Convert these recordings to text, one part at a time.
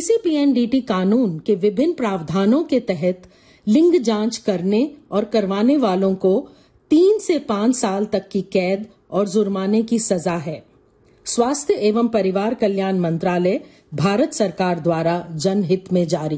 PCPNDT कानून के विभिन्न प्रावधानों के तहत लिंग जांच करने और करवाने वालों को तीन से पांच साल तक की कैद और जुर्माने की सजा है स्वास्थ्य एवं परिवार कल्याण मंत्रालय भारत सरकार द्वारा जनहित में जारी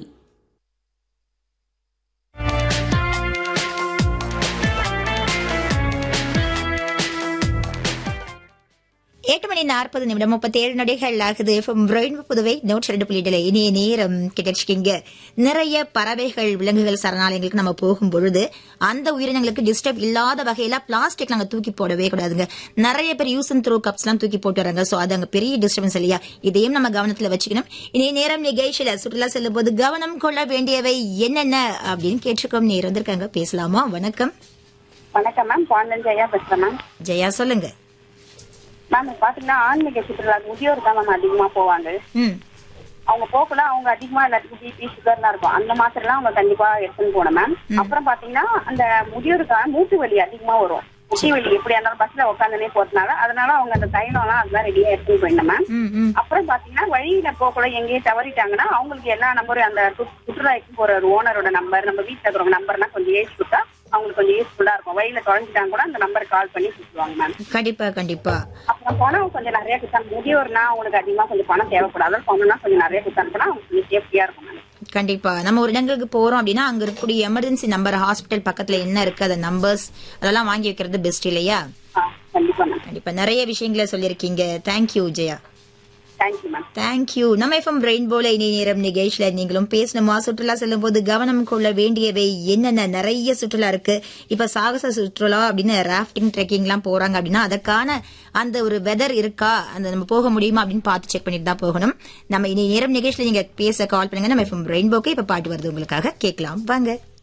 எட்டு மணி நாற்பது நிமிடம் முப்பத்தி ஏழு நொடிகள் ஆகுது எஃப்எம் ரெயின்போ புதுவை நூற்றி ரெண்டு புள்ளிடல இனிய நேரம் கிடைச்சிருக்கீங்க நிறைய பறவைகள் விலங்குகள் சரணாலயங்களுக்கு நம்ம போகும் பொழுது அந்த உயிரினங்களுக்கு டிஸ்டர்ப் இல்லாத வகையில பிளாஸ்டிக் நாங்க தூக்கி போடவே கூடாதுங்க நிறைய பேர் யூஸ் அண்ட் த்ரோ கப்ஸ் எல்லாம் தூக்கி போட்டு வராங்க சோ அது அங்க பெரிய டிஸ்டர்பன்ஸ் இல்லையா இதையும் நம்ம கவனத்துல வச்சுக்கணும் இனிய நேரம் நிகழ்ச்சியில சுற்றுலா செல்லும் போது கவனம் கொள்ள வேண்டியவை என்னென்ன அப்படின்னு கேட்டிருக்கோம் நேரம் வந்திருக்காங்க பேசலாமா வணக்கம் வணக்கம் மேம் பாண்டன் ஜெயா பேசுறேன் மேம் ஜெயா சொல்லுங்க மேம் இப்ப பாத்தீங்கன்னா ஆன்மீக சுற்றுலா முதியோர் தான் மேம் அதிகமா போவாங்க ம் அவங்க போகல அவங்க அதிகமா எல்லாத்துக்கும் பிபி சுகர்லாம் இருக்கும் அந்த மாத்திரை எல்லாம் அவங்க கண்டிப்பா எடுத்துன்னு போகணும் மேம் அப்புறம் பாத்தீங்கன்னா அந்த முதியோருக்கான மூட்டு வலி அதிகமா வரும் முட்டி வலி எப்படியா இருந்தாலும் பஸ்ல உட்காந்துனே போறதுனால அதனால அவங்க அந்த தைலம் எல்லாம் அதெல்லாம் ரெடியா எடுத்துன்னு போயிடணும் மேம் ம் ம் அப்புறம் பாத்தீங்கன்னா வழியில போகல எங்கேயும் தவறிட்டாங்கன்னா அவங்களுக்கு எல்லா நம்பரும் அந்த சு- சுற்றுலாய்க்கு போற ஒரு ஓனரோட நம்பர் நம்ம வீட்டுல இருக்கிறவங்க நம்பர்லாம் கொஞ்சம் ஏசி கொடுத்தா அவங்களுக்கு கொஞ்சம் யூஸ்ஃபுல்லா இருக்கும் வழியில தொலைஞ்சிட்டாங்க கூட அந்த நம்பர் கால் பண்ணி கூப்பிடுவாங்க மேம் கண்டிப்பா கண்டிப்பா அப்புறம் பணம் கொஞ்சம் நிறைய குத்தாங்க முதியோர்னா அவங்களுக்கு அதிகமா கொஞ்சம் பணம் தேவைப்படாது அதாவது பணம்னா கொஞ்சம் நிறைய குத்தாங்கன்னா அவங்க கொஞ்சம் சேஃப்டியா இருக்கும் மேம் கண்டிப்பா நம்ம ஒரு இடங்களுக்கு போறோம் அப்படின்னா அங்க இருக்கக்கூடிய எமர்ஜென்சி நம்பர் ஹாஸ்பிட்டல் பக்கத்துல என்ன இருக்கு அந்த நம்பர்ஸ் அதெல்லாம் வாங்கி வைக்கிறது பெஸ்ட் இல்லையா ஆ, கண்டிப்பா மேம் கண்டிப்பா நிறைய விஷயங்களை சொல்லியிருக்கீங்க thank you Jaya thank you ma'am thank you நம்ம எஃப்எம் ரெயின்போல இனி நேரம் நிகழ்ச்சியில நீங்களும் பேசணுமா சுற்றுலா செல்லும் போது கவனம் கொள்ள வேண்டியவை என்னென்ன நிறைய சுற்றுலா இருக்கு இப்ப சாகச சுற்றுலா அப்படின்னு ராஃப்டிங் ட்ரெக்கிங் எல்லாம் போறாங்க அப்படின்னா அதற்கான அந்த ஒரு வெதர் இருக்கா அந்த நம்ம போக முடியுமா அப்படின்னு பார்த்து செக் பண்ணிட்டு தான் போகணும் நம்ம இனி நேரம் நிகழ்ச்சியில நீங்க பேச கால் பண்ணுங்க நம்ம எஃப்எம் ரெயின்போக்கு இப்ப பாட்டு வருது உங்களுக்காக கேட்கலாம் வாங்க